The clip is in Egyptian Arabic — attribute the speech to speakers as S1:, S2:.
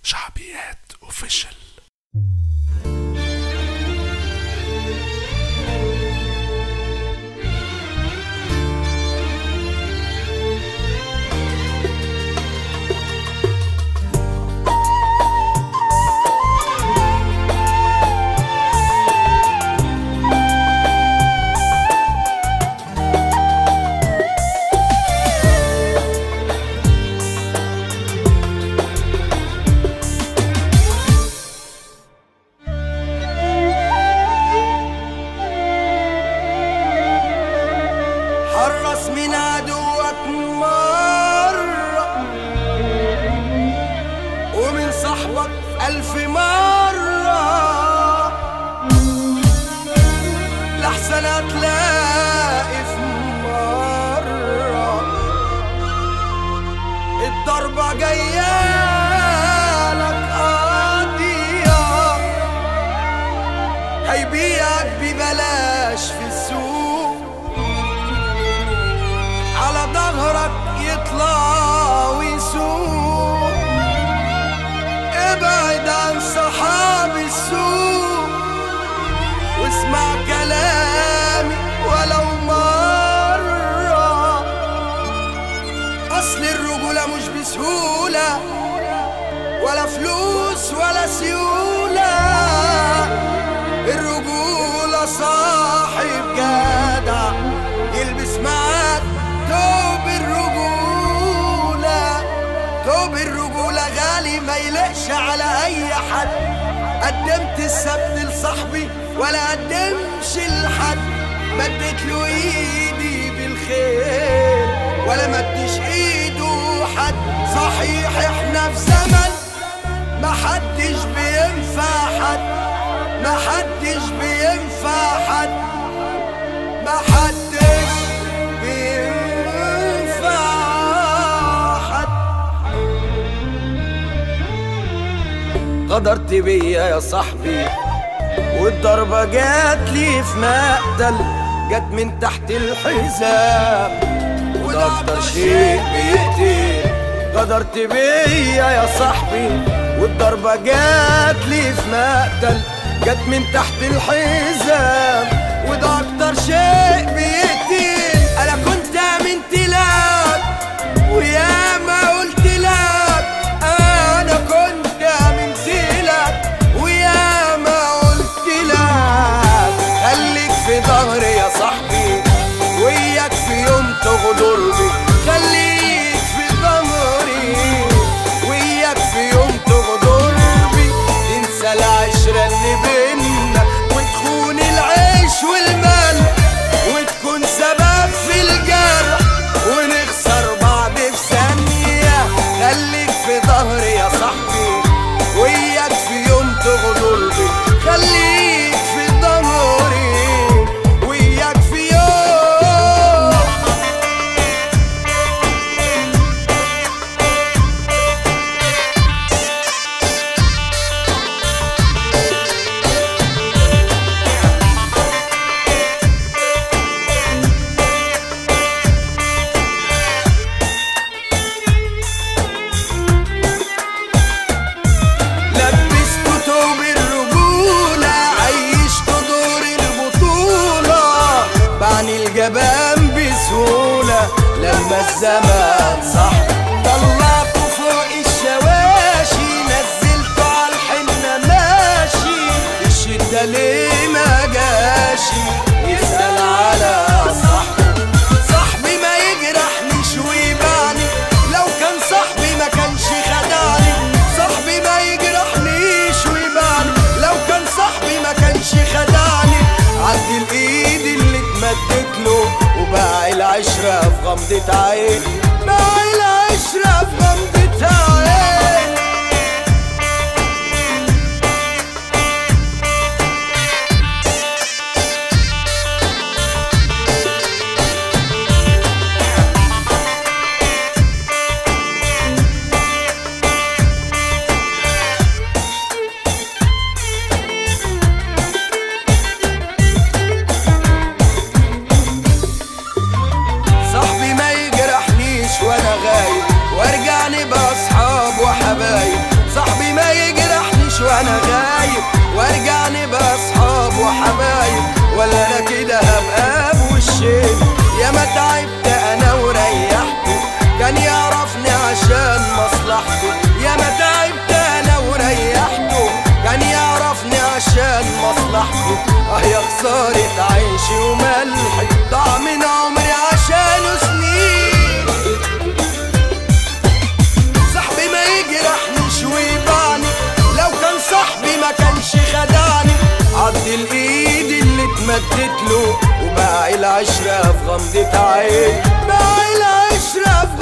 S1: شعبيات اوفيشال
S2: حرص من عدوك مرة ومن صاحبك ألف مرة لحسن هتلاقي في مرة الضربة جاية لك قاضية هيبيعك ببلاش في السوق على ظهرك يطلع ويسوق ابعد عن صحاب السوق واسمع كلامي ولو مرة أصل الرجولة مش بسهولة ولا فلوس ولا سيولة الرجولة صاحب جدع يلبس معاك توب الرجولة توب الرجولة غالي ما يلقش على أي حد قدمت السبت لصاحبي ولا قدمش لحد مدت له ايدي بالخير ولا مدش ايده حد صحيح احنا في زمن ما حدش بينفع حد ما حدش بينفع حد ما حدش بينفع حد غدرت بيا يا صاحبي والضربة جات لي في مقتل جت من تحت الحزام وده أكتر شيء بيقتل غدرت بيا يا صاحبي والضربة جات لي في مقتل جت من تحت الحزام وده أكتر شيء بيقتل أنا كنت آمنت لك ويا ما قلت لك أنا كنت آمنت لك ويا ما قلت لك خليك في ظهري يا صاحبي وياك في يوم تغدر بي خليك في ظهري وياك في يوم تغدر بي تنسى العشرة اللي بينا وتخون العيش والمال وتكون سبب في الجرح ونخسر بعض في ثانية خليك في ظهري يا صاحبي وياك في يوم تغدر بي خليك في ظهري وياك في يوم لبست توب الرجولة عيشت دور البطولة بعني الجبان بسهولة لما الزمان صح طلعته فوق الشواشي نزلته على الحنة ماشي الشدة ليه ما جاشي يسأل على صاحبه صاحبي ما يجرحنيش ويبعني لو كان صاحبي ما كانش خدعني صاحبي ما يجرحنيش ويبعني لو كان صاحبي ما كانش خدعني عدي الايد اللي اتمدت له وباع العشرة في غمضة عين باع العشرة في غمضة عين صاحبي ما يجرحنيش تعبت انا وريحته كان يعرفني عشان مصلحته يا ما تعبت انا وريحته كان يعرفني عشان مصلحته اه يا خسارة عيشي وملحي ضاع من عمري عشانه سنين صاحبي ما يجرحنيش ويبعني لو كان صاحبي ما كانش خدعني عض الايد اللي اتمدت له وباقي العشرة في غمضة عين باقي العشرة في